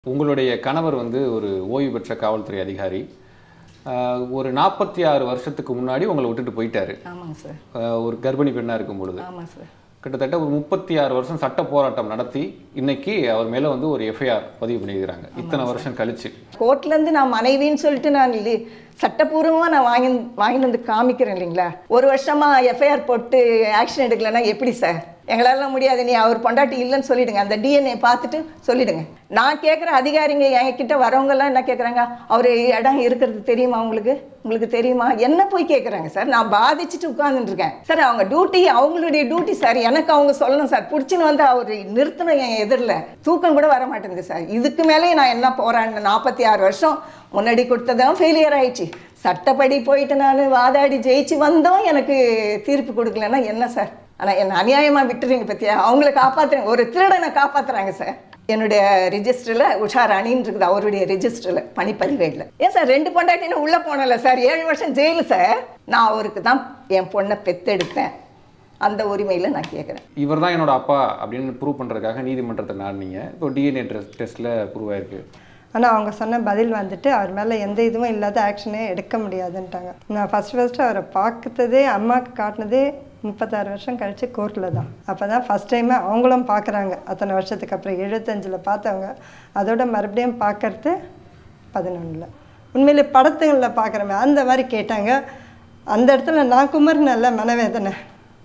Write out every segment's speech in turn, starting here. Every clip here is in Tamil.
உங்களுடைய கணவர் வந்து ஒரு ஓய்வு பெற்ற காவல்துறை அதிகாரி ஆஹ் ஒரு நாற்பத்தி ஆறு வருஷத்துக்கு முன்னாடி உங்களை விட்டுட்டு போயிட்டாரு ஆமாங்க சார் ஆஹ் ஒரு கர்ப்பிணி பெண்ணா இருக்கும் பொழுது ஆமாம் சார் கிட்டத்தட்ட ஒரு முப்பத்தி ஆறு வருஷம் சட்ட போராட்டம் நடத்தி இன்னைக்கு அவர் மேல வந்து ஒரு எஃப்ஐஆர் பதிவு பண்ணியிருக்கிறாங்க இத்தனை வருஷம் கழிச்சு கோர்ட்லேருந்து நான் மனைவின்னு சொல்லிட்டு நான் லி- சட்டப்பூர்வமாக நான் வாங்கி வாங்கிட்டு வந்து காமிக்கிறேன் இல்லைங்களா ஒரு வருஷமா எஃப்ஐஆர் போட்டு ஆக்ஷன் எடுக்கலைன்னா எப்படி சார் எங்களால முடியாது நீ அவர் பொண்டாட்டி இல்லைன்னு சொல்லிடுங்க அந்த டிஎன்ஏ பார்த்துட்டு சொல்லிடுங்க நான் கேட்குற அதிகாரிங்க என்கிட்ட வரவங்கெல்லாம் என்ன கேட்குறாங்க அவர் இடம் இருக்கிறது தெரியுமா உங்களுக்கு உங்களுக்கு தெரியுமா என்ன போய் கேட்குறாங்க சார் நான் பாதிச்சுட்டு உட்கார்ந்துட்டு இருக்கேன் சார் அவங்க டியூட்டி அவங்களுடைய டியூட்டி சார் எனக்கு அவங்க சொல்லணும் சார் பிடிச்சின்னு வந்து அவர் நிறுத்தணும் என் எதிரில் தூக்கம் கூட வர மாட்டேங்குது சார் இதுக்கு மேலே நான் என்ன போராடினேன் நாற்பத்தி ஆறு வருஷம் முன்னாடி கொடுத்ததும் ஃபெயிலியர் ஆயிடுச்சு சட்டப்படி போயிட்டு நான் வாதாடி ஜெயிச்சு வந்தோம் எனக்கு தீர்ப்பு கொடுக்கலன்னா என்ன சார் ஆனால் என்ன அநியாயமாக விட்டுறீங்க பத்தியா அவங்கள காப்பாத்துறேன் ஒரு திருடனை காப்பாத்துறாங்க சார் என்னுடைய ரிஜிஸ்டரில் உஷா ராணின்னு இருக்குது அவருடைய ரிஜிஸ்டரில் பணிப்பதிவேடில் ஏன் சார் ரெண்டு பொண்டாட்டின்னு உள்ளே போனல சார் ஏழு வருஷம் ஜெயிலு சார் நான் அவருக்கு தான் என் பொண்ணை பெத்தெடுத்தேன் அந்த உரிமையில் நான் கேட்குறேன் இவர் தான் என்னோட அப்பா அப்படின்னு ப்ரூவ் பண்றதுக்காக நீதிமன்றத்தை நாடினீங்க இப்போ டிஎன்ஏ டெஸ்ட்ல ப்ரூவ் ஆயிருக்கு ஆனால் அவங்க சொன்ன பதில் வந்துட்டு அவர் மேலே எந்த இதுவும் இல்லாத ஆக்ஷனே எடுக்க முடியாதுன்ட்டாங்க நான் ஃபஸ்ட் ஃபஸ்ட்டு அவரை பார்த்ததே அம்மாவுக்கு காட்டினதே முப்பத்தாறு வருஷம் கழித்து கோர்ட்டில் தான் அப்போ தான் ஃபஸ்ட் டைமே அவங்களும் பார்க்குறாங்க அத்தனை வருஷத்துக்கு அப்புறம் எழுபத்தஞ்சில் பார்த்தவங்க அதோட மறுபடியும் பார்க்கறது பதினொன்றில் உண்மையிலே படத்துங்களில் பார்க்குறமே அந்த மாதிரி கேட்டாங்க அந்த இடத்துல நான் குமர்னல்ல மனவேதனை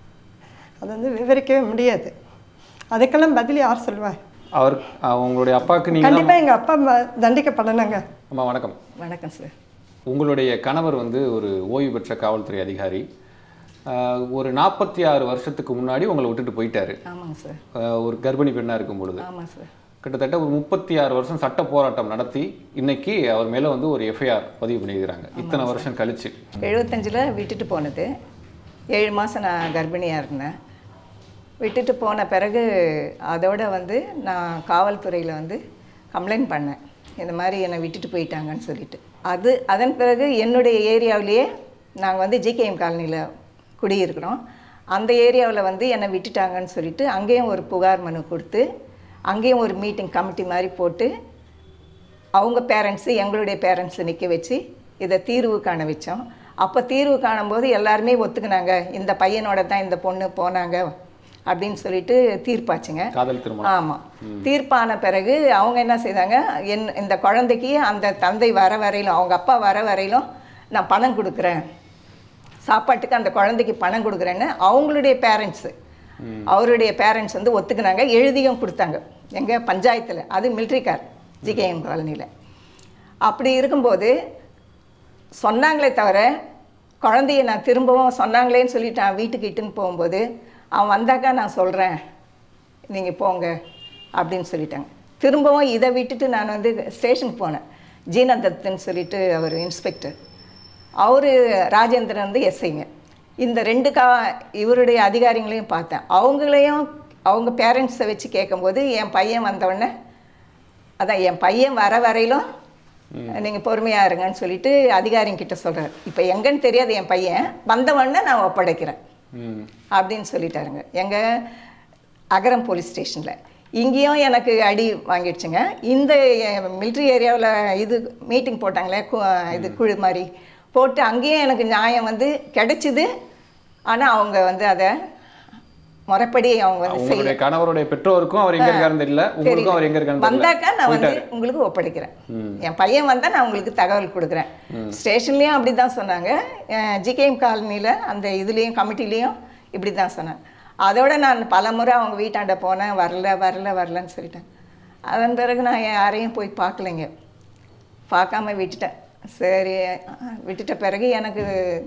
அது வந்து விவரிக்கவே முடியாது அதுக்கெல்லாம் பதில் யார் சொல்லுவார் அவர் அஹ் உங்களுடைய அப்பாவுக்கு நீங்க தான் கண்டிப்பாக எங்கள் அப்பா ம- தண்டிக்கப்படணுங்க அம்மா வணக்கம் வணக்கம் சார் உங்களுடைய கணவர் வந்து ஒரு ஓய்வு பெற்ற காவல்துறை அதிகாரி ஆஹ் ஒரு நாற்பத்தி ஆறு வருஷத்துக்கு முன்னாடி உங்களை விட்டுட்டு போயிட்டாரு ஆமாங்க சார் ஆஹ் ஒரு கர்ப்பிணி பெண்ணா இருக்கும் பொழுது ஆமாம் சார் கிட்டத்தட்ட ஒரு முப்பத்தி ஆறு வருஷம் சட்ட போராட்டம் நடத்தி இன்னைக்கு அவர் மேல வந்து ஒரு எஃப்ஐஆர் பதிவு பண்ணியிருக்கிறாங்க இத்தனை வருஷம் கழிச்சு எழுபத்தஞ்சில் விட்டுட்டு போனது ஏழு மாதம் நான் கர்ப்பிணியாக இருந்தேன் விட்டுட்டு போன பிறகு அதோட வந்து நான் காவல்துறையில் வந்து கம்ப்ளைண்ட் பண்ணேன் இந்த மாதிரி என்னை விட்டுட்டு போயிட்டாங்கன்னு சொல்லிட்டு அது அதன் பிறகு என்னுடைய ஏரியாவிலேயே நாங்கள் வந்து ஜிகேஎம் காலனியில் குடியிருக்கிறோம் அந்த ஏரியாவில் வந்து என்னை விட்டுட்டாங்கன்னு சொல்லிட்டு அங்கேயும் ஒரு புகார் மனு கொடுத்து அங்கேயும் ஒரு மீட்டிங் கமிட்டி மாதிரி போட்டு அவங்க பேரண்ட்ஸு எங்களுடைய பேரண்ட்ஸை நிற்க வச்சு இதை தீர்வு காண வச்சோம் அப்போ தீர்வு காணும்போது எல்லாருமே ஒத்துக்குனாங்க இந்த பையனோட தான் இந்த பொண்ணு போனாங்க அப்படின்னு சொல்லிட்டு தீர்ப்பாச்சுங்க காதல் திருமணம் ஆமாம் தீர்ப்பான பிறகு அவங்க என்ன செய்தாங்க என் இந்த குழந்தைக்கு அந்த தந்தை வர வரையிலும் அவங்க அப்பா வர வரையிலும் நான் பணம் கொடுக்குறேன் சாப்பாட்டுக்கு அந்த குழந்தைக்கு பணம் கொடுக்குறேன்னு அவங்களுடைய பேரண்ட்ஸு அவருடைய பேரண்ட்ஸ் வந்து ஒத்துக்குனாங்க எழுதியும் கொடுத்தாங்க எங்கள் பஞ்சாயத்தில் அது மிலிட்ரி கார் ஜிகேஎம் காலனியில் அப்படி இருக்கும்போது சொன்னாங்களே தவிர குழந்தைய நான் திரும்பவும் சொன்னாங்களேன்னு சொல்லிட்டு நான் வீட்டுக்கு இட்டுன்னு போகும்போது அவன் வந்தாக்கா நான் சொல்கிறேன் நீங்கள் போங்க அப்படின்னு சொல்லிட்டாங்க திரும்பவும் இதை விட்டுட்டு நான் வந்து ஸ்டேஷனுக்கு போனேன் ஜீனா தத்துன்னு சொல்லிட்டு அவர் இன்ஸ்பெக்டர் அவர் ராஜேந்திரன் வந்து எஸ்ஐங்க இந்த ரெண்டு கா இவருடைய அதிகாரிகளையும் பார்த்தேன் அவங்களையும் அவங்க பேரண்ட்ஸை வச்சு கேட்கும்போது என் பையன் வந்தவுடனே அதான் என் பையன் வர வரையிலும் நீங்கள் பொறுமையாக இருங்கன்னு சொல்லிட்டு அதிகாரிங்கிட்ட சொல்கிறார் இப்போ எங்கன்னு தெரியாது என் பையன் வந்தவொடனே நான் ஒப்படைக்கிறேன் ம். அப்படின்னு சொல்லிட்டாருங்க எங்கள் அகரம் போலீஸ் ஸ்டேஷனில் இங்கேயும் எனக்கு அடி வாங்கிடுச்சுங்க இந்த மிலிட்ரி ஏரியாவில் இது மீட்டிங் போட்டாங்களே கு- இது குழு மாதிரி போட்டு அங்கேயும் எனக்கு நியாயம் வந்து கிடைச்சிது ஆனால் அவங்க வந்து அதை முறைப்படி அவங்க வந்து செய்யல உங்களுடைய கணவருடைய பெற்றோருக்கும் அவர் எங்க இருக்காருன்னு தெரியல உங்களுக்கும் அவர் எங்க இருக்காருன்னு தெரியல வந்தாக்கா நான் வந்து உங்களுக்கு ஒப்படைக்கிறேன் என் பையன் வந்தா நான் உங்களுக்கு தகவல் கொடுக்குறேன் ஸ்டேஷன்லேயும் அப்படி தான் சொன்னாங்க ஜிகேஎம் காலனியில் அந்த இதுலேயும் கமிட்டிலையும் இப்படி தான் சொன்னாங்க அதோட நான் பலமுறை அவங்க வீட்டாண்ட போனேன் வரல வரல வரலன்னு சொல்லிட்டேன் அதன் பிறகு நான் யாரையும் போய் பார்க்கலைங்க பார்க்காம விட்டுட்டேன் சரி அஹ், விட்டுட்ட பிறகு எனக்கு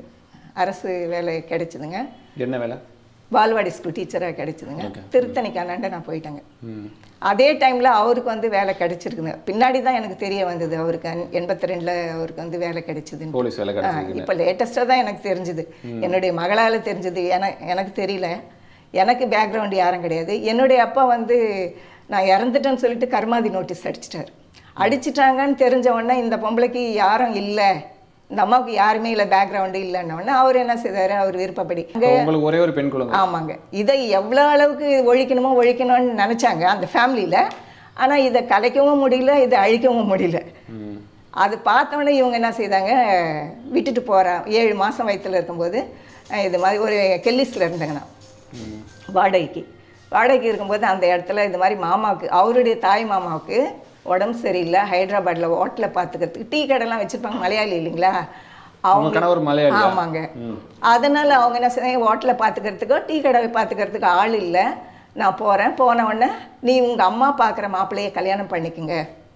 அரசு வேலை கிடைச்சிதுங்க என்ன வேலை பால்வாடி ஸ்கூல் டீச்சராக கிடைச்சிதுங்க திருத்தணிக்கானாண்ட நான் போயிட்டேங்க ம். அதே டைமில் அவருக்கு வந்து வேலை கிடைச்சிருக்குங்க பின்னாடி தான் எனக்கு தெரிய வந்தது அவருக்கு எண்பத்தி ரெண்டில் அவருக்கு வந்து வேலை கிடைச்சிதுன்னு போலீஸ் வேலை கிடைச்சிருக்கு இப்போ லேட்டஸ்ட்டாக தான் எனக்கு தெரிஞ்சுது என்னுடைய மகளால் தெரிஞ்சது எனக்கு எனக்கு தெரியல எனக்கு பேக்ரவுண்ட் யாரும் கிடையாது என்னுடைய அப்பா வந்து நான் இறந்துட்டேன்னு சொல்லிட்டு கர்மாதி நோட்டீஸ் அடிச்சிட்டாரு அடிச்சிட்டாங்கன்னு தெரிஞ்ச உடனே இந்த பொம்பளைக்கு யாரும் இல்லை இந்த அம்மாவுக்கு யாருமே இல்லை பேக்ரவுண்டு இல்லைன்ன உடனே அவர் என்ன செய்தாரு அவர் விருப்பப்படி இப்போ உங்களுக்கு ஒரே ஒரு பெண் குழந்தை ஆமாங்க இதை எவ்வளோ அளவுக்கு ஒழிக்கணுமோ ஒழிக்கணும்னு நினச்சாங்க அந்த ஃபேமிலியில் ஆனால் இதை கலைக்கவும் முடியல இதை அழிக்கவும் முடியல ம் அது பார்த்தோன்னே இவங்க என்ன செய்தாங்க விட்டுட்டு போகிறேன் ஏழு மாதம் வயித்துல இருக்கும்போது அஹ் இது மாதிரி ஒரு கெல்லிஸில் இருந்தேங்க நான் ம் வாடகைக்கு வாடகைக்கு இருக்கும்போது அந்த இடத்துல இது மாதிரி மாமாவுக்கு அவருடைய தாய் மாமாவுக்கு உடம்பு சரியில்லை ஹைதராபாத்தில் ஹோட்டலில் பார்த்துக்கிறதுக்கு டீ கடைலாம் வச்சுருப்பாங்க மலையாளி இல்லைங்களா உங்க கணவர் மலையாளியா? ஆமாங்க ம். அதனால் அவங்க என்ன செய்ய ஹோட்டலில் பார்த்துக்கிறதுக்கோ டீ கடை பார்த்துக்கிறதுக்கு ஆள் இல்லை நான் போகிறேன் போன உடனே நீ உங்கள் அம்மா பார்க்குற மாப்பிள்ளையை கல்யாணம் பண்ணிக்கங்க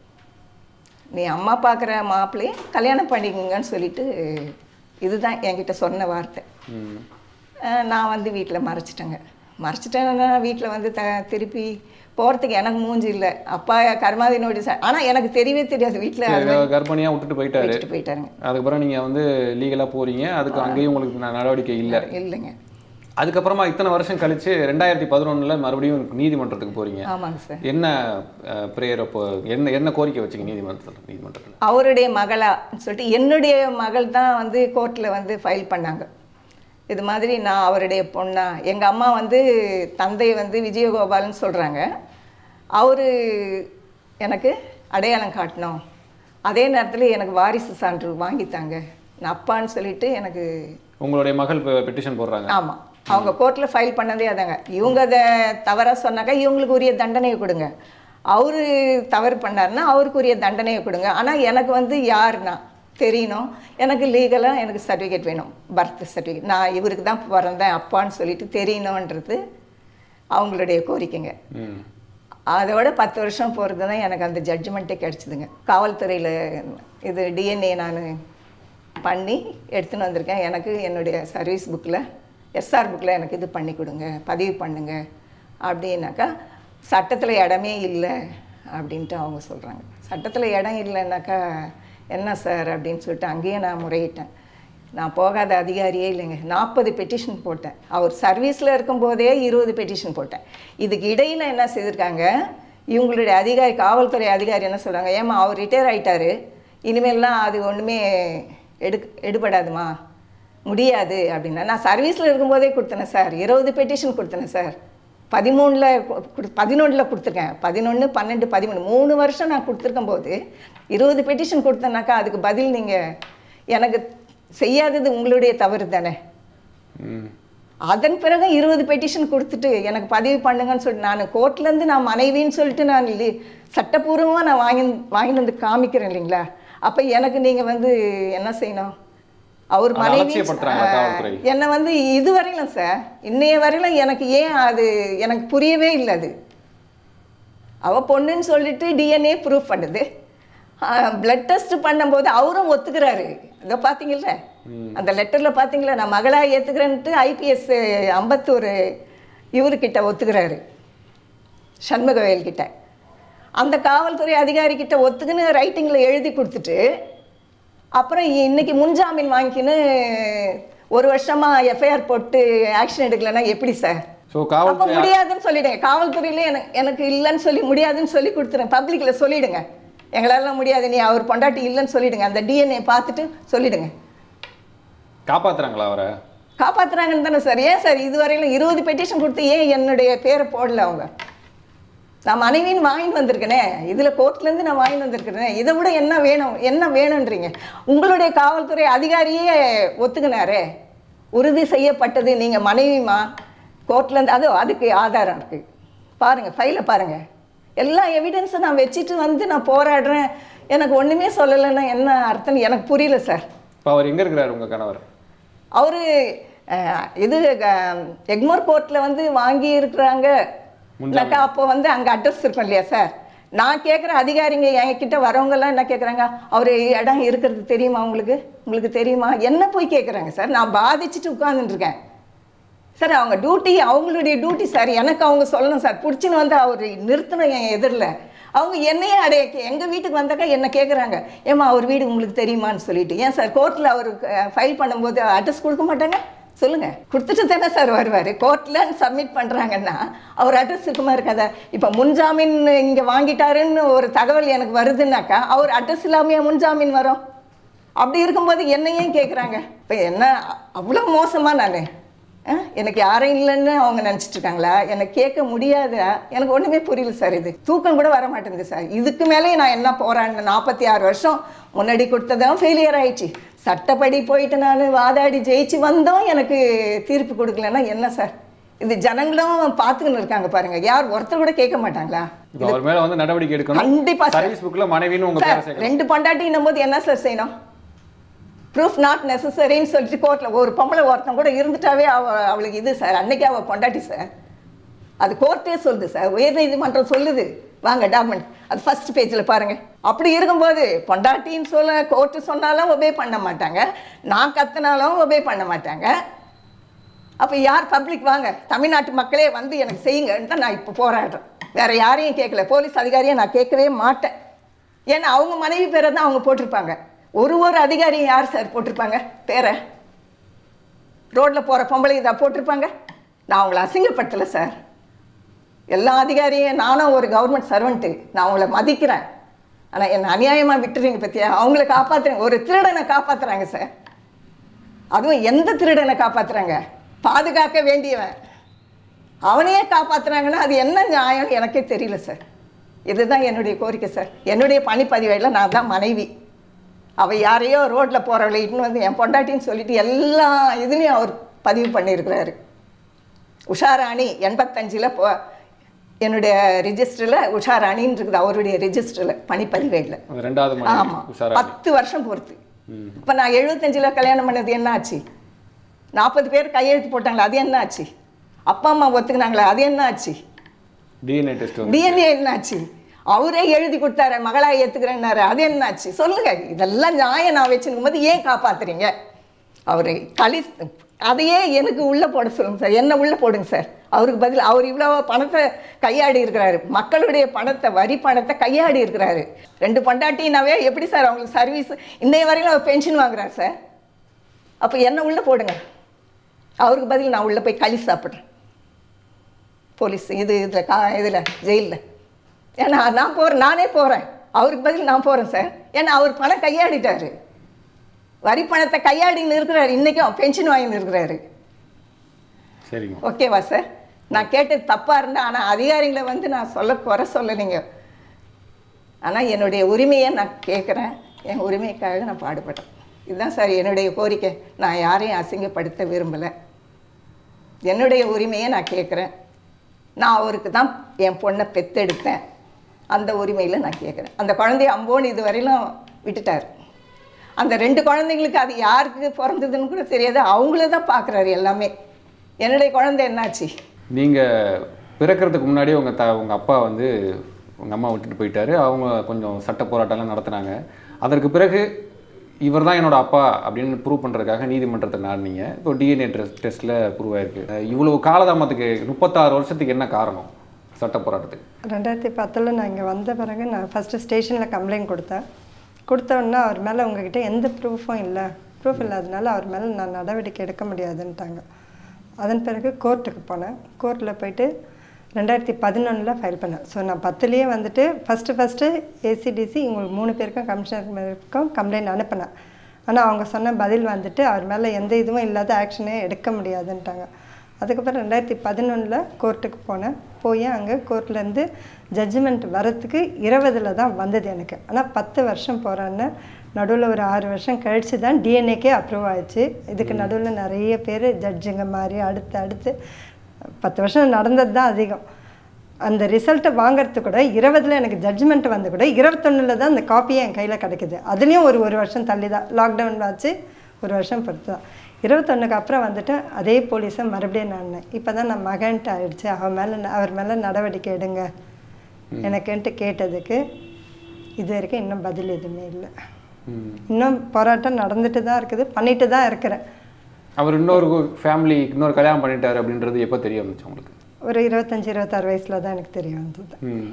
நீ அம்மா பார்க்குற மாப்பிள்ளையை கல்யாணம் பண்ணிக்கங்கன்னு சொல்லிட்டு இதுதான் என்கிட்ட சொன்ன வார்த்தை ம் அஹ் நான் வந்து வீட்டில் மறைச்சிட்டேங்க மறைச்சிட்டேன்னா வீட்டில் வந்து த திருப்பி போகிறதுக்கு எனக்கு மூஞ்சி இல்லை அப்பா கர்மாதி நோட்டீஸ் ஆனால் எனக்கு தெரியவே தெரியாது வீட்டில் சரி, கர்ப்பிணியா விட்டுட்டு போயிட்டாரு வச்சுட்டு போயிட்டாருங்க அதுக்கப்புறம் நீங்க வந்து லீகலா போறீங்க அதுக்கு அங்கேயும் உங்களுக்கு ந- நடவடிக்கை இல்ல இல்லைங்க அதுக்கப்புறமா இத்தனை வருஷம் கழிச்சு ரெண்டாயிரத்தி பதினொன்னுல மறுபடியும் நீதிமன்றத்துக்கு போறீங்க ஆமாங்க சார் என்ன ப்ரேயர் அப்போ என்ன என்ன கோரிக்கை வச்சீங்க நீதிமன்றத்தில் நீதிமன்றத்தில் அவருடைய மகளா சொல்லிட்டு என்னுடைய மகள் தான் வந்து கோர்ட்டில் வந்து ஃபைல் பண்ணாங்க இது மாதிரி நான் அவருடைய பொண்ணா எங்கள் அம்மா வந்து தந்தை வந்து விஜயகோபால்னு சொல்கிறாங்க அவர் எனக்கு அடையாளம் காட்டணும் அதே நேரத்தில் எனக்கு வாரிசு சான்று வாங்கித்தாங்க நான் அப்பான்னு சொல்லிட்டு எனக்கு உங்களுடைய மகள் பெட்டிஷன் போடுறாங்க ஆமாம் அவங்க கோர்ட்டில் ஃபைல் பண்ணதே அதாங்க இவங்க அதை தவறாக சொன்னாக்கா இவங்களுக்கு உரிய தண்டனையை கொடுங்க அவரு தவறு பண்ணாருன்னா அவருக்கு உரிய தண்டனையை கொடுங்க ஆனால் எனக்கு வந்து யாருன்னா தெரியணும் எனக்கு லீகலாக எனக்கு சர்டிஃபிகேட் வேணும் பர்த் சர்டிஃபிகேட் நான் இவருக்கு தான் பிறந்தேன் அப்பான்னு சொல்லிட்டு தெரியணுன்றது அவங்களுடைய கோரிக்கைங்க ம் அதோட பத்து வருஷம் போகிறது தான் எனக்கு அந்த ஜட்ஜ்மெண்ட்டே கிடச்சிதுங்க காவல்துறையில் இது டிஎன்ஏ நான் பண்ணி எடுத்துன்னு வந்திருக்கேன் எனக்கு என்னுடைய சர்வீஸ் புக்கில் எஸ்ஆர் புக்கில் எனக்கு இது பண்ணி கொடுங்க பதிவு பண்ணுங்க அப்படின்னாக்கா சட்டத்தில் இடமே இல்லை அப்படின்ட்டு அவங்க சொல்கிறாங்க சட்டத்தில் இடம் இல்லைன்னாக்கா என்ன சார் அப்படின்னு சொல்லிட்டு அங்கேயே நான் முறையிட்டேன் நான் போகாத அதிகாரியே இல்லைங்க நாற்பது பெட்டிஷன் போட்டேன் அவர் சர்வீஸில் இருக்கும்போதே இருபது பெட்டிஷன் போட்டேன் இதுக்கு இடையில் என்ன செய்திருக்காங்க இவங்களுடைய அதிகாரி காவல்துறை அதிகாரி என்ன சொல்கிறாங்க ஏம்மா அவர் ரிட்டையர் ஆயிட்டாரு இனிமேல்லாம் அது ஒன்றுமே எடு எடுபடாதுமா முடியாது அப்படின்னா நான் சர்வீஸில் இருக்கும்போதே கொடுத்தேனே சார் இருபது பெட்டிஷன் கொடுத்தேனே சார் பதிமூணில் பதினொன்றில் கொடுத்துருக்கேன் பதினொன்று பன்னெண்டு பதிமூணு மூணு வருஷம் நான் கொடுத்துருக்கும் போது இருபது பெட்டிஷன் கொடுத்தேனாக்கா அதுக்கு பதில் நீங்கள் எனக்கு செய்யாதது உங்களுடைய தவறு தானே ம் அதன் பிறகு இருபது பெட்டிஷன் கொடுத்துட்டு எனக்கு பதிவு பண்ணுங்கன்னு சொல்லிட்டு நான் கோர்ட்லேருந்து நான் மனைவின்னு சொல்லிட்டு நான் லி- சட்டப்பூர்வமாக நான் வாங்கி வாங்கிட்டு வந்து காமிக்கிறேன் இல்லைங்களா அப்போ எனக்கு நீங்கள் வந்து என்ன செய்யணும் அவர் அதை மனைவி அலட்சியப்படுத்துறாங்களா காவல்துறை? என்னை வந்து இதுவரையிலும் சார் இன்னைய வரையிலும் எனக்கு ஏன் அது எனக்கு புரியவே இல்லை அது அவ பொண்ணுன்னு சொல்லிட்டு டிஎன்ஏ ப்ரூஃப் பண்ணுது பிளட் டெஸ்ட் பண்ணும்போது அவரும் ஒத்துக்கிறாரு இதை பார்த்தீங்கல்ல அந்த லெட்டரில் பார்த்தீங்களா நான் மகளாக ஏற்றுக்கிறேன்ட்டு ஐபிஎஸ் அம்பத்தூர் இவருக்கிட்ட ஒத்துக்கிறாரு சண்முகவேல் கிட்ட அந்த காவல்துறை அதிகாரி கிட்ட ஒத்துக்குன்னு ரைட்டிங்கில் எழுதி கொடுத்துட்டு அப்புறம் இன்னைக்கு முன்ஜாமீன் வாங்கிக்கின்னு ஒரு வருஷமா எஃப்ஐஆர் போட்டு ஆக்ஷன் எடுக்கலைன்னா எப்படி சார் ஸோ அப்ப காவல்துறை முடியாதுன்னு சொல்லிடுங்க காவல்துறையில எனக்கு எனக்கு இல்லைன்னு சொல்லி முடியாதுன்னு சொல்லி கொடுத்துருங்க பப்ளிக்ல சொல்லிடுங்க எங்களால முடியாது நீ அவர் பொண்டாட்டி இல்லைன்னு சொல்லிடுங்க அந்த டிஎன்ஏ பார்த்துட்டு சொல்லிடுங்க காப்பாத்துறாங்களா அவரை காப்பாத்துறாங்கன்னு தானே சார் ஏன் சார் இதுவரையிலும் இருபது பெட்டிஷன் கொடுத்து ஏன் என்னுடைய பேரை போடல அவங்க நான் மனைவின்னு வாங்கிட்டு வந்திருக்கேனே இதில் கோர்ட்லேருந்து நான் வாங்கிட்டு வந்திருக்கிறேனே இதை விட என்ன வேணும் என்ன வேணுன்றீங்க உங்களுடைய காவல்துறை அதிகாரியே ஒத்துக்கினாரே உறுதி செய்யப்பட்டது நீங்கள் மனைவிமா கோர்ட்லேருந்து அது அதுக்கு ஆதாரம் இருக்குது பாருங்கள் ஃபைலை பாருங்கள் எல்லா எவிடன்ஸும் நான் வச்சுட்டு வந்து நான் போராடுறேன் எனக்கு ஒன்றுமே சொல்லலைன்னா என்ன அர்த்தம் எனக்கு புரியல சார் இப்போ அவர் எங்க இருக்கிறாரு உங்க கணவர் அவரு அஹ், இது அஹ், எக்மோர் கோர்ட்டில் வந்து வாங்கி இருக்கிறாங்க இல்லைக்கா அப்போ வந்து அங்கே அட்ரஸ் இருக்கும் இல்லையா சார் நான் கேட்குற அதிகாரிங்க என்கிட்ட வரவங்கெல்லாம் என்ன கேட்குறாங்க அவர் இடம் இருக்கிறது தெரியுமா உங்களுக்கு உங்களுக்கு தெரியுமா என்ன போய் கேட்குறாங்க சார் நான் பாதிச்சுட்டு உட்கார்ந்துட்டு இருக்கேன் சார் அவங்க டியூட்டி அவங்களுடைய டியூட்டி சார் எனக்கு அவங்க சொல்லணும் சார் பிடிச்சின்னு வந்து அவர் நிறுத்தணும் என் எதிரில் அவங்க என்னையே அடைய எங்கள் வீட்டுக்கு வந்தாக்கா என்ன கேட்குறாங்க ஏம்மா அவர் வீடு உங்களுக்கு தெரியுமான்னு சொல்லிட்டு ஏன் சார் கோர்ட்டில் அவர் ஃபைல் பண்ணும்போது அட்ரஸ் கொடுக்க மாட்டாங்க சொல்லுங்க கொடுத்துட்டு தானே சார் வருவார் கோர்ட்டில் சப்மிட் பண்ணுறாங்கன்னா அவர் அட்ரஸ் இருக்குமா இருக்காதா இப்போ முன்ஜாமீன் இங்கே வாங்கிட்டாருன்னு ஒரு தகவல் எனக்கு வருதுன்னாக்கா அவர் அட்ரஸ் இல்லாமையா முன்ஜாமீன் வரும் அப்படி இருக்கும்போது என்னையும் கேட்குறாங்க இப்போ என்ன அவ்வளோ மோசமாக நான் அஹ், எனக்கு யாரும் இல்லைன்னு அவங்க நினச்சிட்டு இருக்காங்களா எனக்கு கேட்க முடியாதா எனக்கு ஒன்றுமே புரியல சார் இது தூக்கம் கூட வர மாட்டேங்குது சார் இதுக்கு மேலேயும் நான் என்ன போகிறேன் நாற்பத்தி ஆறு வருஷம் முன்னாடி கொடுத்ததும் ஃபெயிலியர் ஆயிடுச்சு சட்டப்படி போயிட்டு நான் வாதாடி ஜெயிச்சு வந்தோம் எனக்கு தீர்ப்பு கொடுக்கலன்னா என்ன சார் இது ஜனங்களும் பார்த்துக்கின்னு இருக்காங்க பாருங்க யார் ஒருத்தர் கூட கேட்க மாட்டாங்களா இப்போ அவர் மேல வந்து நடவடிக்கை எடுக்கணும் கண்டிப்பா சார். சர்வீஸ் புக்ல மனைவின்னு உங்க பேரை சார் சேர்க்கணும் ரெண்டு பொண்டாட்டின்னும் போது என்ன சார் செய்யணும் ப்ரூஃப் நாட் நெசசரின்னு சொல்லிட்டு கோர்ட்டில் ஒரு பொம்பளை ஒருத்தன் கூட இருந்துட்டாவே அவ அவளுக்கு இது சார் அன்னைக்கு அவள் பொண்டாட்டி சார் அது கோர்ட்டே சொல்லுது சார் உயர்நீதிமன்றம் சொல்லுது வாங்க டாக்குமெண்ட் அது ஃபர்ஸ்ட் பேஜில் பாருங்க அப்படி இருக்கும்போது பொண்டாட்டின்னு சொல்ல கோர்ட்டு சொன்னாலும் ஒபே பண்ண மாட்டாங்க நான் கத்துனாலும் ஒபே பண்ண மாட்டாங்க அப்போ யார் பப்ளிக் வாங்க தமிழ்நாட்டு மக்களே வந்து எனக்கு செய்யுங்கன்னு தான் நான் இப்போ போராடுறேன் வேற யாரையும் கேட்கல போலீஸ் அதிகாரியை நான் கேட்கவே மாட்டேன் ஏன்னா அவங்க மனைவி பேரை தான் அவங்க போட்டிருப்பாங்க ஒரு ஒரு அதிகாரியும் யார் சார் போட்டிருப்பாங்க பேரை ரோட்டில் போகிற பொம்பளை இதை போட்டிருப்பாங்க நான் அவங்கள அசிங்கப்படுத்தலை சார் எல்லா அதிகாரியும் நானும் ஒரு கவர்மெண்ட் சர்வெண்ட்டு நான் அவங்கள மதிக்கிறேன் ஆனால் என்னை அநியாயமாக விட்டுறீங்க பற்றியா அவங்கள காப்பாற்றுறேங்க ஒரு திருடனை காப்பாற்றுறாங்க சார் அதுவும் எந்த திருடனை காப்பாத்துறாங்க பாதுகாக்க வேண்டியவன் அவனையே காப்பாத்துறாங்கன்னா அது என்ன நியாயம்னு எனக்கே தெரியல சார் இதுதான் என்னுடைய கோரிக்கை சார் என்னுடைய பணிப்பதிவேடில் நான் தான் மனைவி அவள் யாரையோ ரோட்டில் போகிறவளை இட்டுன்னு வந்து என் பொண்டாட்டின்னு சொல்லிட்டு எல்லா இதுலேயும் அவர் பதிவு பண்ணியிருக்கிறாரு உஷாராணி எண்பத்தஞ்சில் போ என்னுடைய ரிஜிஸ்டரில் உஷாராணின்னு இருக்குது அவருடைய ரிஜிஸ்டரில் பணிப்பதிவேடில் அது ரெண்டாவது மனைவி ஆமாம் உஷாரா பத்து வருஷம் பொறுத்து இப்போ நான் எழுபத்தஞ்சில் கல்யாணம் பண்ணது என்ன ஆச்சு நாற்பது பேர் கையெழுத்து போட்டாங்களே அது என்ன ஆச்சு அப்பா அம்மா ஒத்துக்கினாங்களே அது என்ன ஆச்சு டிஎன்ஏ டெஸ்ட் வந்து டிஎன்ஏ என்னாச்சு அவரே எழுதி கொடுத்தாரு மகளா ஏத்துக்கிறேன்னாரு அது என்னாச்சு சொல்லுங்க இதெல்லாம் நியாயம் நான் வச்சிருக்கும் போது ஏன் காப்பாத்துறீங்க அவரு களி அதையே எனக்கு உள்ள போட சொல்லுங்க சார் என்ன உள்ள போடுங்க சார் அவருக்கு பதில் அவர் இவ்வளோ பணத்தை கையாடி இருக்கிறாரு மக்களுடைய பணத்தை வரி பணத்தை கையாடி இருக்கிறாரு ரெண்டு பொண்டாட்டினாவே எப்படி சார் அவங்களுக்கு சர்வீஸ் இன்னைய வரையிலும் அவர் பென்ஷன் வாங்குறாரு சார் அப்போ என்ன உள்ள போடுங்க அவருக்கு பதில் நான் உள்ள போய் களி சாப்பிட்றேன் போலீஸ் இது இதில் கா இதில் ஜெயிலில் ஏன்னா நான் போகிறேன் நானே போகிறேன் அவருக்கு பதில் நான் போகிறேன் சார் ஏன்னா அவர் பணம் கையாடிட்டாரு வரி பணத்தை கையாடின்னு இருக்கிறாரு இன்றைக்கும் பென்ஷன் வாங்கின்னு இருக்கிறாரு சரிங்க ஓகேவா சார் நான் கேட்டது தப்பாக இருந்தேன் ஆனால் அதிகாரிகளை வந்து நான் சொல்ல குறை சொல்லலைங்க ஆனால் என்னுடைய உரிமையை நான் கேட்குறேன் என் உரிமைக்காக நான் பாடுபட்டேன் இதுதான் சார் என்னுடைய கோரிக்கை நான் யாரையும் அசிங்கப்படுத்த விரும்பலை என்னுடைய உரிமையை நான் கேட்குறேன் நான் அவருக்கு தான் என் பொண்ணை பெத்தெடுத்தேன் அந்த உரிமையில் நான் கேட்குறேன் அந்த குழந்தைய அம்போன்னு இது வரையிலும் விட்டுட்டார் அந்த ரெண்டு குழந்தைங்களுக்கு அது யாருக்கு பிறந்ததுன்னு கூட தெரியாது அவங்கள தான் பார்க்குறாரு எல்லாமே என்னுடைய குழந்தை என்னாச்சு நீங்க பிறக்கிறதுக்கு முன்னாடியே உங்க த உங்க அப்பா வந்து உங்க அம்மா விட்டுட்டு போயிட்டாரு அவங்க கொஞ்சம் சட்ட போராட்டம்லாம் நடத்துனாங்க அதற்கு பிறகு இவர் தான் என்னோட அப்பா அப்படின்னு ப்ரூவ் பண்ணுறதுக்காக நீதிமன்றத்தை நாடினீங்க இப்போ டிஎன்ஏ டெஸ்ட்டில் ப்ரூவ் ஆயிருக்கு அஹ் இவ்வளவு காலதாமத்துக்கு முப்பத்தாறு வருஷத்துக்கு என்ன காரணம் சட்ட போராட்டத்துக்கு ரெண்டாயிரத்தி பத்தில் நான் இங்கே வந்த பிறகு நான் ஃபஸ்ட்டு ஸ்டேஷனில் கம்ப்ளைண்ட் கொடுத்தேன் கொடுத்த உடனே அவர் மேலே உங்ககிட்ட எந்த ப்ரூஃபும் இல்லை ப்ரூஃப் இல்லாதனால அவர் மேலே நான் நடவடிக்கை எடுக்க முடியாதுன்ட்டாங்க அதன் பிறகு கோர்ட்டுக்கு போனேன் கோர்ட்டில் போயிட்டு ரெண்டாயிரத்தி பதினொன்றில் ஃபைல் பண்ணேன் ஸோ நான் பத்துலேயே வந்துட்டு ஃபஸ்ட்டு ஃபஸ்ட்டு ஏசிடிசி உங்களுக்கு மூணு பேருக்கும் கமிஷனருக்கும் கம்ப்ளைண்ட் அனுப்பினேன் ஆனால் அவங்க சொன்ன பதில் வந்துட்டு அவர் மேலே எந்த இதுவும் இல்லாத ஆக்ஷனே எடுக்க முடியாதுன்ட்டாங்க அதுக்கப்புறம் ரெண்டாயிரத்தி பதினொன்றில் கோர்ட்டுக்கு போனேன் போய் அங்கே கோர்ட்லேருந்து ஜட்ஜ்மெண்ட் வரத்துக்கு இருபதில் தான் வந்தது எனக்கு ஆனால் பத்து வருஷம் போகிறேன்னு நடுவில் ஒரு ஆறு வருஷம் கழித்து தான் டிஎன்ஏக்கே அப்ரூவ் ஆயிடுச்சு இதுக்கு நடுவில் நிறைய பேர் ஜட்ஜுங்க மாதிரி அடுத்து அடுத்து பத்து வருஷம் நடந்தது தான் அதிகம் அந்த ரிசல்ட்டை வாங்குறது கூட இருபதுல எனக்கு ஜட்ஜ்மெண்ட் வந்து கூட இருபத்தொன்னில் தான் அந்த காப்பியே என் கையில் கிடைக்குது அதுலேயும் ஒரு ஒரு வருஷம் தள்ளி தான் லாக்டவுன் ஆச்சு ஒரு வருஷம் பொறுத்து தான் இருபத்தொன்னுக்கு அப்புறம் வந்துட்டு அதே போலீஸை மறுபடியும் நான் இப்போ தான் நான் மகன்ட்டு ஆயிடுச்சு அவன் மேலே அவர் மேலே நடவடிக்கை எடுங்க எனக்குன்ட்டு கேட்டதுக்கு இது வரைக்கும் இன்னும் பதில் எதுவுமே இல்லை ம். இன்னும் போராட்டம் நடந்துட்டு தான் இருக்குது பண்ணிட்டு தான் இருக்கிறேன் அவர் இன்னொரு ஃபேமிலி இன்னொரு கல்யாணம் பண்ணிட்டாரு அப்படின்றது எப்போ தெரிய வந்துச்சு உங்களுக்கு ஒரு இருபத்தஞ்சி இருபத்தாறு வயசில் தான் எனக்கு தெரிய வந்தது ம்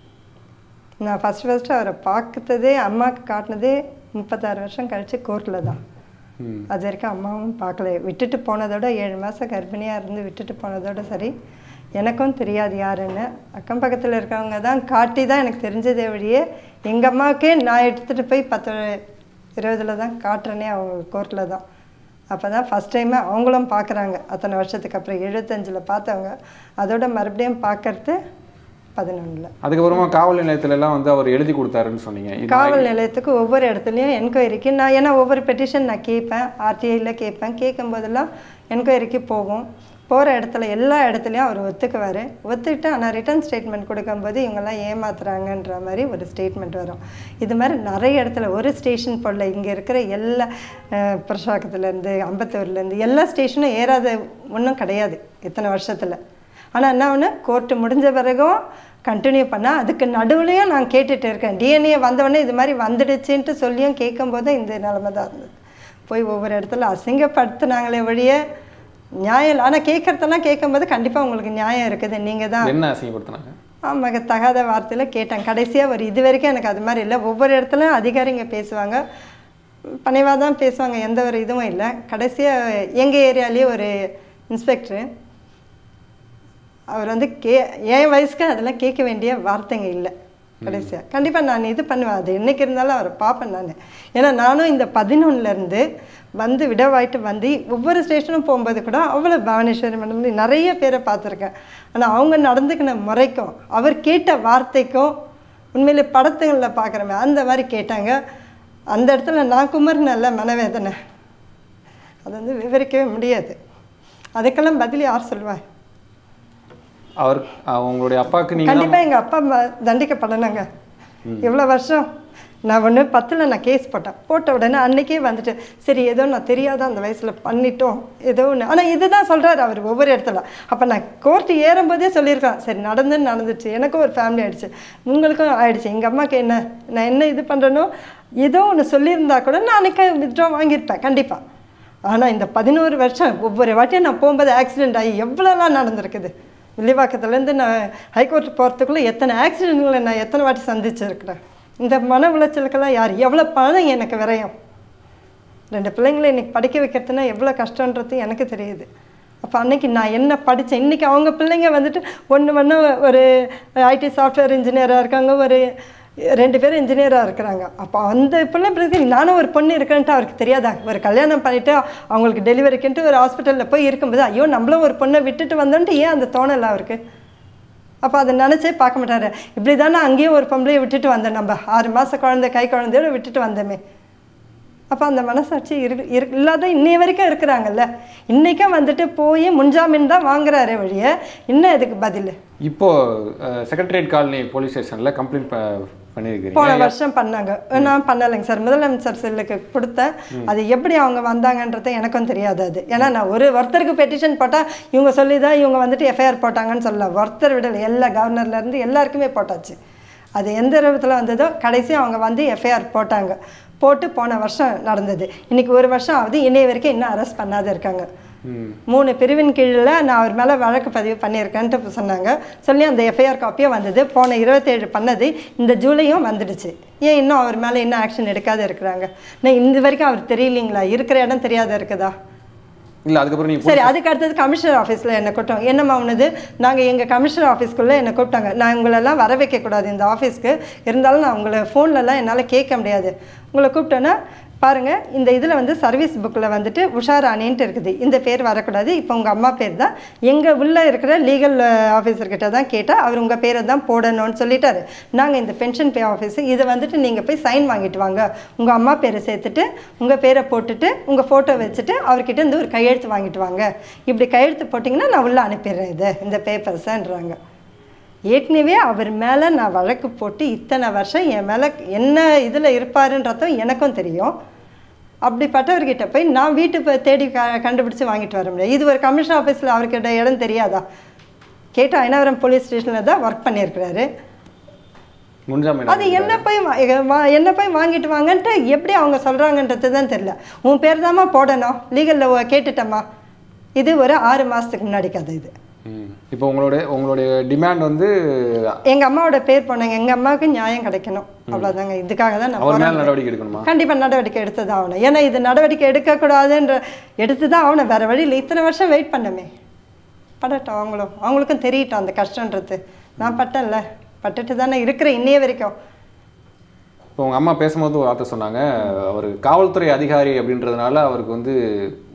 நான் ஃபஸ்ட்டு ஃபஸ்ட்டு அவரை பார்த்ததே அம்மாவுக்கு காட்டினதே முப்பத்தாறு வருஷம் கழித்து கோர்ட்டில் தான் ம் அது வரைக்கும் அம்மாவும் பார்க்கல விட்டுட்டு போனதோட ஏழு மாதம் கர்ப்பிணியாக இருந்து விட்டுட்டு போனதோட சரி எனக்கும் தெரியாது யாருன்னு அக்கம் பக்கத்தில் இருக்கவங்க தான் காட்டி தான் எனக்கு தெரிஞ்சதே வழியே எங்கள் அம்மாவுக்கே நான் எடுத்துகிட்டு போய் பத்து இருபதில் தான் காட்டுறேனே அவங்க கோர்ட்டில் தான் அப்போ தான் ஃபஸ்ட் டைமே அவங்களும் பார்க்குறாங்க அத்தனை வருஷத்துக்கு அப்புறம் எழுபத்தஞ்சில் பார்த்தவங்க அதோட மறுபடியும் பார்க்கறது பதினொன்றில் அதுக்கப்புறமா காவல் நிலையத்துல எல்லாம் வந்து அவர் எழுதி கொடுத்தாருன்னு சொன்னீங்க இது காவல் நிலையத்துக்கு ஒவ்வொரு இடத்துலையும் என்கொயரிக்கு நான் ஏன்னா ஒவ்வொரு பெட்டிஷன் நான் கேட்பேன் ஆர்டிஐயில் கேட்பேன் கேட்கும்போதெல்லாம் என்கொயரிக்கு போவோம் போகிற இடத்துல எல்லா இடத்துலையும் அவர் ஒத்துக்குவார் ஒத்துக்கிட்டு ஆனால் ரிட்டர்ன் ஸ்டேட்மெண்ட் கொடுக்கும்போது இவங்கெல்லாம் ஏமாத்துறாங்கன்ற மாதிரி ஒரு ஸ்டேட்மெண்ட் வரும் இது மாதிரி நிறைய இடத்துல ஒரு ஸ்டேஷன் போடல இங்கே இருக்கிற எல்லா அஹ், புருஷாக்கத்துலேருந்து அம்பத்தூர்லேருந்து எல்லா ஸ்டேஷனும் ஏறாத ஒன்றும் கிடையாது இத்தனை வருஷத்தில் ஆனால் என்ன ஒன்று கோர்ட்டு முடிஞ்ச பிறகும் கண்டினியூ பண்ணால் அதுக்கு நடுவுலையும் நான் கேட்டுட்டு இருக்கேன் டிஎன்ஏ வந்தவொடனே இது மாதிரி வந்துடுச்சுன்ட்டு சொல்லியும் கேட்கும்போது இந்த நிலமை தான் இருந்தது போய் ஒவ்வொரு இடத்துல அசிங்கப்படுத்துனாங்களே ஒழிய நியாயம் இல்லை ஆனால் கேட்குறதெல்லாம் கேட்கும்போது கண்டிப்பாக உங்களுக்கு நியாயம் இருக்குது நீங்கள் தான் என்ன அசிங்கப்படுத்தினாங்க ஆமாங்க தகாத வார்த்தையில் கேட்டேன் கடைசியாக ஒரு இது வரைக்கும் எனக்கு அது மாதிரி இல்லை ஒவ்வொரு இடத்துலையும் அதிகாரிங்க பேசுவாங்க பணிவாக தான் பேசுவாங்க எந்த ஒரு இதுவும் இல்லை கடைசியாக எங்கள் ஏரியாலேயே ஒரு இன்ஸ்பெக்டரு அவர் வந்து கே என் வயசுக்கு அதெல்லாம் கேட்க வேண்டிய வார்த்தைங்க இல்லை கடைசியாக கண்டிப்பாக நான் இது பண்ணுவேன் அது என்னைக்கு இருந்தாலும் அவரை பார்ப்பேன் நான் ஏன்னா நானும் இந்த பதினொன்னுலேருந்து வந்து விடவாயிட்டு வந்து ஒவ்வொரு ஸ்டேஷனும் போகும்போது கூட அவ்வளோ பவானேஸ்வரி மேடம் நிறைய பேரை பார்த்துருக்கேன் ஆனால் அவங்க நடந்துக்கின முறைக்கும் அவர் கேட்ட வார்த்தைக்கும் உண்மையிலே படத்துங்களில் பார்க்குறமே அந்த மாதிரி கேட்டாங்க அந்த இடத்துல நான் குமர்னல்ல மனவேதனை அது வந்து விவரிக்கவே முடியாது அதுக்கெல்லாம் பதில் யார் சொல்லுவா அவர் அஹ், உங்களுடைய அப்பாவுக்கு நீங்க தான் கண்டிப்பாக எங்கள் அப்பா அம்மா தண்டிக்கப்படணுங்க இவ்வளோ வருஷம் நான் ஒன்று பத்தில் நான் கேஸ் போட்டேன் போட்ட உடனே அன்னைக்கே வந்துட்டு சரி ஏதோ நான் தெரியாத அந்த வயசில் பண்ணிட்டோம் ஏதோ ஒன்று ஆனால் இதுதான் சொல்கிறாரு அவர் ஒவ்வொரு இடத்துல அப்போ நான் கோர்ட்டு ஏறும்போதே சொல்லியிருக்கேன் சரி நடந்துன்னு நடந்துச்சு எனக்கும் ஒரு ஃபேமிலி ஆயிடுச்சு உங்களுக்கும் ஆயிடுச்சு எங்கள் அம்மாவுக்கு என்ன நான் என்ன இது பண்ணுறேனோ ஏதோ ஒன்று சொல்லியிருந்தா கூட நான் அன்னைக்கு வித்ட்ரா வாங்கியிருப்பேன் கண்டிப்பாக ஆனால் இந்த பதினோரு வருஷம் ஒவ்வொரு வாட்டியும் நான் போகும்போது ஆக்சிடென்ட் ஆகி எவ்வளோலாம் நடந்திருக்குது வில்லிவாக்கத்துலேருந்து நான் ஹைகோர்ட் போகிறதுக்குள்ளே எத்தனை ஆக்சிடென்ட்களை நான் எத்தனை வாட்டி சந்திச்சிருக்கிறேன் இந்த மன உளைச்சலுக்கெல்லாம் யார் எவ்வளோ பணம் எனக்கு விரயம் ரெண்டு பிள்ளைங்களை இன்னைக்கு படிக்க வைக்கிறதுனா எவ்வளோ கஷ்டன்றது எனக்கு தெரியுது அப்போ அன்னைக்கு நான் என்ன படித்தேன் இன்றைக்கி அவங்க பிள்ளைங்க வந்துட்டு ஒன்று ஒன்று ஒரு ஐடி சாஃப்ட்வேர் இன்ஜினியராக இருக்காங்க ஒரு ரெண்டு பேரும் இன்ஜினியராக இருக்கிறாங்க அப்போ அந்த பிள்ளை பிறகு நானும் ஒரு பொண்ணு இருக்கேன்ட்டு அவருக்கு தெரியாதா ஒரு கல்யாணம் பண்ணிவிட்டு அவங்களுக்கு டெலிவரிக்குன்ட்டு ஒரு ஹாஸ்பிட்டலில் போய் இருக்கும்போது ஐயோ நம்மளும் ஒரு பொண்ணை விட்டுட்டு வந்தோன்ட்டு ஏன் அந்த தோணலை அவருக்கு அப்போ அதை நினச்சே பார்க்க மாட்டாரு இப்படி தானே அங்கேயும் ஒரு பொம்பளையை விட்டுட்டு வந்தேன் நம்ம ஆறு மாத குழந்தை கை குழந்தையோட விட்டுட்டு வந்தோமே அப்போ அந்த மனசாட்சி இரு இரு இல்லாத இன்னைய வரைக்கும் இருக்கிறாங்கல்ல இன்றைக்கும் வந்துட்டு போய் முன்ஜாமீன் தான் வாங்குறாரே வழிய இன்னும் இதுக்கு பதில் இப்போ செக்ரட்டரியேட் காலனி போலீஸ் ஸ்டேஷன்ல கம்ப்ளைண்ட் பண்ணியிருக்கிறீங்க போன வருஷம் பண்ணாங்க நான் பண்ணலைங்க சார் முதலமைச்சர் செல்லுக்கு கொடுத்தேன் அது எப்படி அவங்க வந்தாங்கன்றது எனக்கும் தெரியாது அது ஏன்னா நான் ஒரு ஒருத்தருக்கு பெட்டிஷன் போட்டால் இவங்க சொல்லி தான் இவங்க வந்துட்டு எஃப்ஐஆர் போட்டாங்கன்னு சொல்லலாம் ஒருத்தர் விடலை எல்லா கவர்னர்லேருந்து எல்லாருக்குமே போட்டாச்சு அது எந்த ரூபத்தில் வந்ததோ கடைசி அவங்க வந்து எஃப்ஐஆர் போட்டாங்க போட்டு போன வருஷம் நடந்தது இன்னைக்கு ஒரு வருஷம் ஆகுது இன்னைய வரைக்கும் இன்னும் அரெஸ்ட் பண்ணாத இருக்காங்க ம். மூணு பிரிவின் கீழில் நான் அவர் மேலே வழக்கு பதிவு பண்ணியிருக்கேன்ட்டு சொன்னாங்க சொல்லி அந்த எஃப்ஐஆர் காப்பியும் வந்தது போன இருபத்தேழு பண்ணது இந்த ஜூலையும் வந்துடுச்சு ஏன் இன்னும் அவர் மேலே இன்னும் ஆக்ஷன் எடுக்காத இருக்கிறாங்க நான் இந்த வரைக்கும் அவர் தெரியலீங்களா இருக்கிற இடம் தெரியாத இருக்குதா இல்ல அதுக்கப்புறம் நீங்க சரி அதுக்கு அடுத்தது கமிஷனர் ஆஃபீஸில் என்னை கூப்பிட்டோம் என்னம்மா உனது நாங்கள் எங்கள் கமிஷனர் ஆஃபீஸ்க்குள்ளே என்னை கூப்பிட்டாங்க நான் உங்களெல்லாம் வர வைக்கக்கூடாது இந்த ஆஃபீஸ்க்கு இருந்தாலும் நான் உங்களை ஃபோன்லலாம் என்னால் கேட்க முடியாது உங்களை கூப்பிட்டோன்னா பாருங்கள் இந்த இதில் வந்து சர்வீஸ் புக்கில் வந்துட்டு உஷாராணின்ட்டு இருக்குது இந்த பேர் வரக்கூடாது இப்போ உங்கள் அம்மா பேர் தான் எங்கள் உள்ளே இருக்கிற லீகல் ஆஃபீஸர்கிட்ட தான் கேட்டால் அவர் உங்கள் பேரை தான் போடணும்னு சொல்லிட்டாரு நாங்கள் இந்த பென்ஷன் பே ஆஃபீஸு இதை வந்துட்டு நீங்கள் போய் சைன் வாங்கிட்டு வாங்க உங்கள் அம்மா பேரை சேர்த்துட்டு உங்கள் பேரை போட்டுட்டு உங்கள் ஃபோட்டோ வச்சுட்டு அவர்கிட்ட இருந்து ஒரு கையெழுத்து வாங்கிட்டு வாங்க இப்படி கையெழுத்து போட்டிங்கன்னா நான் உள்ளே அனுப்பிடுறேன் இதை இந்த பேப்பர்ஸன்றாங்க ஏற்கனவே அவர் மேலே நான் வழக்கு போட்டு இத்தனை வருஷம் என் மேலே என்ன இதில் இருப்பாருன்றதும் எனக்கும் தெரியும் அப்படிப்பட்டவர்கிட்ட போய் நான் வீட்டு போய் தேடி க கண்டுபிடிச்சி வாங்கிட்டு வர முடியாது இது ஒரு கமிஷன் ஆஃபீஸில் அவர்கிட்ட இடம் தெரியாதா கேட்டால் ஐநாவரம் போலீஸ் ஸ்டேஷனில் தான் ஒர்க் பண்ணியிருக்கிறாரு முன்ஜாமீன் அது என்ன போய் வா- எ- வா- என்ன போய் வாங்கிட்டு வாங்கன்ட்டு எப்படி அவங்க சொல்கிறாங்கன்றது தான் தெரியல உன் பேர் தாம்மா போடணும் லீகலில் கேட்டுட்டம்மா இது ஒரு ஆறு மாதத்துக்கு முன்னாடி கதை இது ம். இப்போ உங்களுடைய உங்களுடைய டிமாண்ட் வந்து எங்கள் அம்மாவோட பேர் போனாங்க எங்கள் அம்மாவுக்கு நியாயம் கிடைக்கணும் அவ்வளோதாங்க இதுக்காக தான் நான் அவர் மேல போராடுறேன். நடவடிக்கை எடுக்கணுமா கண்டிப்பாக நடவடிக்கை எடுத்து தான் ஆகணும் ஏன்னா இது நடவடிக்கை எடுக்கக்கூடாதுன்ற எடுத்து தான் ஆகணும் வேறு வழியில் இத்தனை வருஷம் வெயிட் பண்ணமே படட்டும் அவங்களும் அவங்களுக்கும் தெரியட்டும் அந்த கஷ்டன்றது நான் பட்டேன்ல பட்டுட்டு தானே இருக்கிறேன் இன்னைய வரைக்கும் இப்போ உங்க அம்மா பேசும்போது ஒரு வார்த்தை சொன்னாங்க அவர் காவல்துறை அதிகாரி அப்படின்றதுனால அவருக்கு வந்து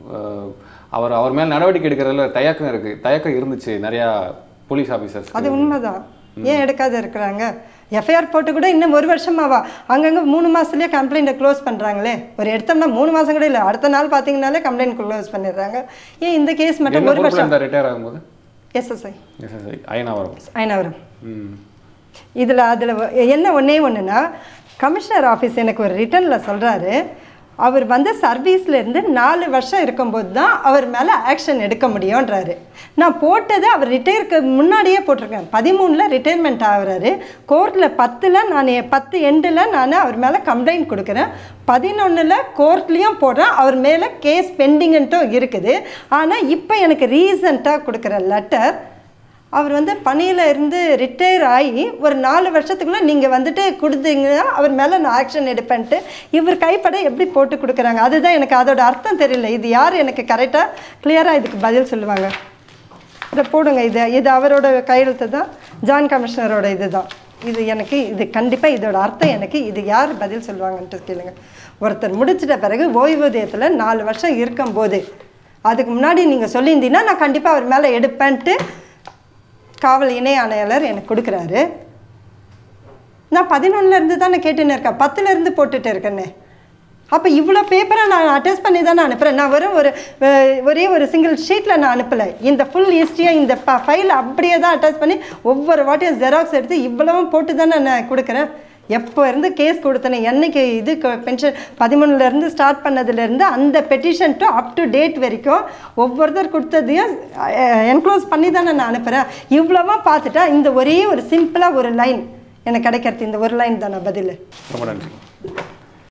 அஹ், அவர் அவர் மேல் நடவடிக்கை எடுக்கிறதுல தயக்கம் இருக்கு தயக்கம் இருந்துச்சு நிறையா போலீஸ் ஆஃபீஸர்ஸ் அது உண்மைதான் ஏன் எடுக்காத இருக்கிறாங்க எஃப்ஐஆர் போட்டு கூட இன்னும் ஒரு வருஷமாவா அங்கங்கே மூணு மாதத்துலேயே கம்ப்ளைண்ட்டை க்ளோஸ் பண்ணுறாங்களே ஒரு எடுத்தோம்னா மூணு மாதம் கூட இல்லை அடுத்த நாள் பார்த்தீங்கன்னாலே கம்ப்ளைண்ட் க்ளோஸ் பண்ணிடுறாங்க ஏன் இந்த கேஸ் மட்டும் என்ன ஒரு பொறுப்பில் வருஷம் இருந்தார் ரிட்டையர் ஆகும்போது எஸ்எஸ்ஐ எஸ்எஸ்ஐ அயனாவரம் ஐநாவரம் ம் இதில் அதில் என்ன ஒன்றே ஒன்றுனா கமிஷனர் ஆஃபீஸ் எனக்கு ஒரு ரிட்டனில் சொல்கிறாரு அவர் வந்து சர்வீஸ்ல இருந்து நாலு வருஷம் இருக்கும்போது தான் அவர் மேலே ஆக்ஷன் எடுக்க முடியும்ன்றாரு நான் போட்டது அவர் ரிட்டையருக்கு முன்னாடியே போட்டிருக்கேன் பதிமூணில் ரிட்டையர்மெண்ட் ஆகுறாரு கோர்ட்டில் பத்தில் நான் எ- பத்து எண்டில் நான் அவர் மேலே கம்ப்ளைண்ட் கொடுக்குறேன் பதினொன்றில் கோர்ட்லேயும் போடுறேன் அவர் மேலே கேஸ் பெண்டிங்ன்ட்டும் இருக்குது ஆனால் இப்போ எனக்கு ரீசண்டாக கொடுக்குற லெட்டர் அவர் வந்து பணியில் இருந்து ரிட்டையர் ஆகி ஒரு நாலு வருஷத்துக்குள்ள நீங்கள் வந்துட்டு கொடுத்தீங்கன்னா அவர் மேலே நான் ஆக்ஷன் எடுப்பேன்ட்டு இவர் கைப்பட எப்படி போட்டு கொடுக்குறாங்க அதுதான் எனக்கு அதோட அர்த்தம் தெரியல இது யார் எனக்கு கரெக்டாக கிளியராக இதுக்கு பதில் சொல்லுவாங்க இதை போடுங்க இது இது அவரோட கையெழுத்து தான் ஜான் கமிஷனரோட இது தான் இது எனக்கு இது கண்டிப்பாக இதோட அர்த்தம் எனக்கு இது யார் பதில் சொல்லுவாங்கன்ட்டு கேளுங்க ஒருத்தர் முடிச்சிட்ட பிறகு ஓய்வூதியத்தில் நாலு வருஷம் இருக்கும்போது அதுக்கு முன்னாடி நீங்கள் சொல்லியிருந்தீங்கன்னா நான் கண்டிப்பாக அவர் மேலே எடுப்பேன்ட்டு காவல் இணை ஆணையாளர் எனக்கு கொடுக்குறாரு நான் பதினொன்னுலேருந்து தானே கேட்டுன்னு இருக்கேன் பத்துலேருந்து போட்டுட்டு இருக்கேன்னு அப்போ இவ்வளோ பேப்பரை நான் அட்டஸ்ட் பண்ணி தானே அனுப்புகிறேன் நான் வெறும் ஒரு அஹ், ஒரே ஒரு சிங்கிள் ஷீட்டில் நான் அனுப்பலை இந்த ஃபுல் ஹிஸ்ட்ரியை இந்த ஃபைல் அப்படியே தான் அட்டாச் பண்ணி ஒவ்வொரு வாட்டியும் ஜெராக்ஸ் எடுத்து இவ்வளவும் போட்டு தானே நான் கொடுக்குறேன் எப்போ இருந்து கேஸ் கொடுத்தனே என்னைக்கு இது பென்ஷன் பதிமூணுலேருந்து ஸ்டார்ட் பண்ணதுலேருந்து அந்த petition to up to date வரைக்கும் ஒவ்வொருத்தர் கொடுத்ததையும் என்க்ளோஸ் பண்ணி தானே நான் அனுப்புகிறேன் இவ்வளவா பார்த்துட்டா இந்த ஒரே ஒரு சிம்பிளாக ஒரு லைன் எனக்கு கிடைக்கிறது இந்த ஒரு லைன் தானே பதில் ரொம்ப நன்றி